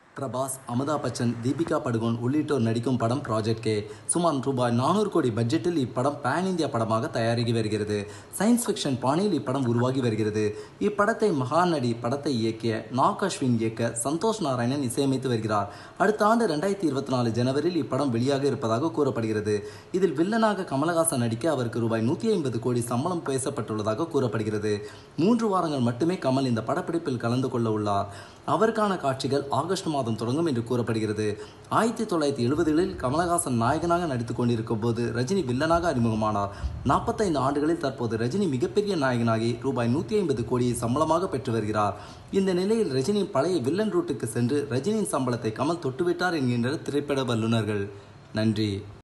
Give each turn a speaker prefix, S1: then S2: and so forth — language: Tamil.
S1: பிரபாஸ் அமிதாப் பச்சன் தீபிகா படுகோன் உள்ளிட்டோர் நடிக்கும் படம் ப்ராஜெக்ட் கே சுமார் ரூபாய் நானூறு கோடி பட்ஜெட்டில் இப்படம் பேன் இந்தியா படமாக தயாராகி வருகிறது சயின்ஸ் ஃபிக்ஷன் பாணியில் இப்படம் உருவாகி வருகிறது இப்படத்தை மகாநடி படத்தை இயக்கிய நாக் அஸ்வின் இயக்க சந்தோஷ் நாராயணன் இசையமைத்து வருகிறார் அடுத்த ஆண்டு ரெண்டாயிரத்தி இருபத்தி நாலு ஜனவரியில் இப்படம் வெளியாக இருப்பதாக கூறப்படுகிறது இதில் வில்லனாக கமலஹாசன் நடிக்க அவருக்கு ரூபாய் நூற்றி ஐம்பது கோடி சம்பளம் பேசப்பட்டுள்ளதாக கூறப்படுகிறது மூன்று வாரங்கள் மட்டுமே கமல் இந்த படப்பிடிப்பில் கலந்து கொள்ள உள்ளார் அவருக்கான காட்சிகள் ஆகஸ்ட் மாதம் தொடங்கும் என்று கூறப்படுகிறது ஆயிரத்தி தொள்ளாயிரத்தி எழுபதுகளில் கமலஹாசன் நாயகனாக நடித்துக் கொண்டிருக்கும் போது ரஜினி வில்லனாக அறிமுகமானார் நாற்பத்தைந்து ஆண்டுகளில் தற்போது ரஜினி மிகப்பெரிய நாயகனாகி ரூபாய் நூற்றி ஐம்பது கோடியை சம்பளமாக பெற்று வருகிறார் இந்த நிலையில் ரஜினி பழைய வில்லன் ரூட்டுக்கு சென்று ரஜினியின் சம்பளத்தை கமல் தொட்டுவிட்டார் என்கின்றனர் திரைப்பட வல்லுநர்கள் நன்றி